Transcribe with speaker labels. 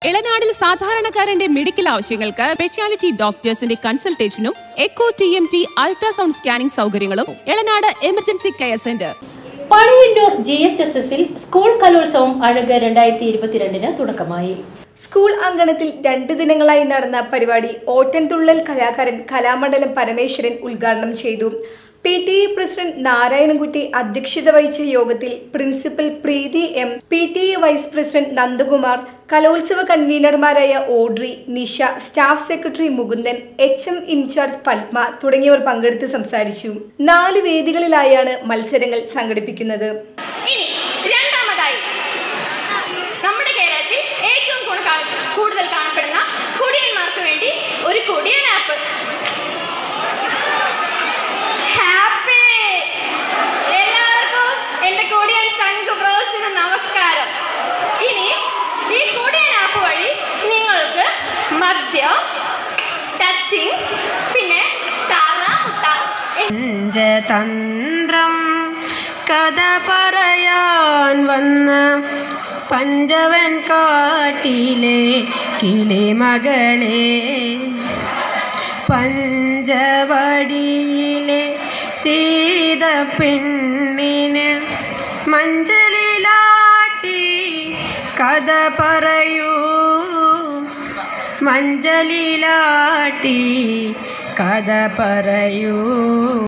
Speaker 1: ഇളനാടിൽ സാധാരണക്കാരന്റെ മെഡിക്കൽ ആവശ്യങ്ങൾക്ക് സ്പെഷ്യാലിറ്റി ഡോക്ടേഴ്സിന്റെ കൺസൾട്ടേഷനും echo T M T ultrasound scanning സൗകര്യങ്ങളും Elanad emergency care centre
Speaker 2: Pazhayannur G H S എസിൽ സ്കൂൾ കലോത്സവം അഴക് രണ്ടായിരത്തി ഇരുപത്തിരണ്ടിന് തുടക്കമായി
Speaker 3: സ്കൂൾ അങ്കണത്തിൽ രണ്ട് ദിനങ്ങളായി നടന്ന പരിപാടി ഓട്ടൻതുള്ളൽ കലാകാരൻ കലാമണ്ഡലം പരമേശ്വരൻ ഉദ്ഘാടനം ചെയ്തു P T A president Narayanankutty അധ്യക്ഷത വഹിച്ച യോഗത്തിൽ principal Preethi M P T A vice president Nandakumar കലോത്സവ കൺവീനർമാരായ Audrey Nisha staff secretary Mukundan H M in charge Padma തുടങ്ങിയവർ പങ്കെടുത്ത് സംസാരിച്ചു നാല് വേദികളിലായാണ് മത്സരങ്ങൾ സംഘടിപ്പിക്കുന്നത്
Speaker 4: ഇനി രണ്ടാമതായി നമ്മുടെ കേരളത്തിൽ ഏറ്റവും കൂടുതൽ കാണ- കൂടുതൽ കാണപ്പെടുന്ന കുടിയന്മാർക്ക് വേണ്ടി ഒരു കുടിയൻ ആപ്പ് ഹാപ്പി എല്ലാവർക്കും എൻ്റെ കുടിയൻ ചങ്ക് ബ്രോസിന് നമസ്കാരം ഇനി ഈ കുടിയൻ ആപ്പ് വഴി നിങ്ങൾക്ക് മദ്യം ടച്ചിങ് പിന്നെ തറ മുട്ട
Speaker 5: പഞ്ചതന്ത്രം കഥ പറയാൻ വന്ന പഞ്ചവൻ കാട്ടിലെ കിളിമകളെ പഞ്ചവടിയിലെ സീത പെണ്ണിന് മഞ്ചലിലാട്ടി കഥ പറയൂ മഞ്ചലിലാട്ടി കഥ പറയൂ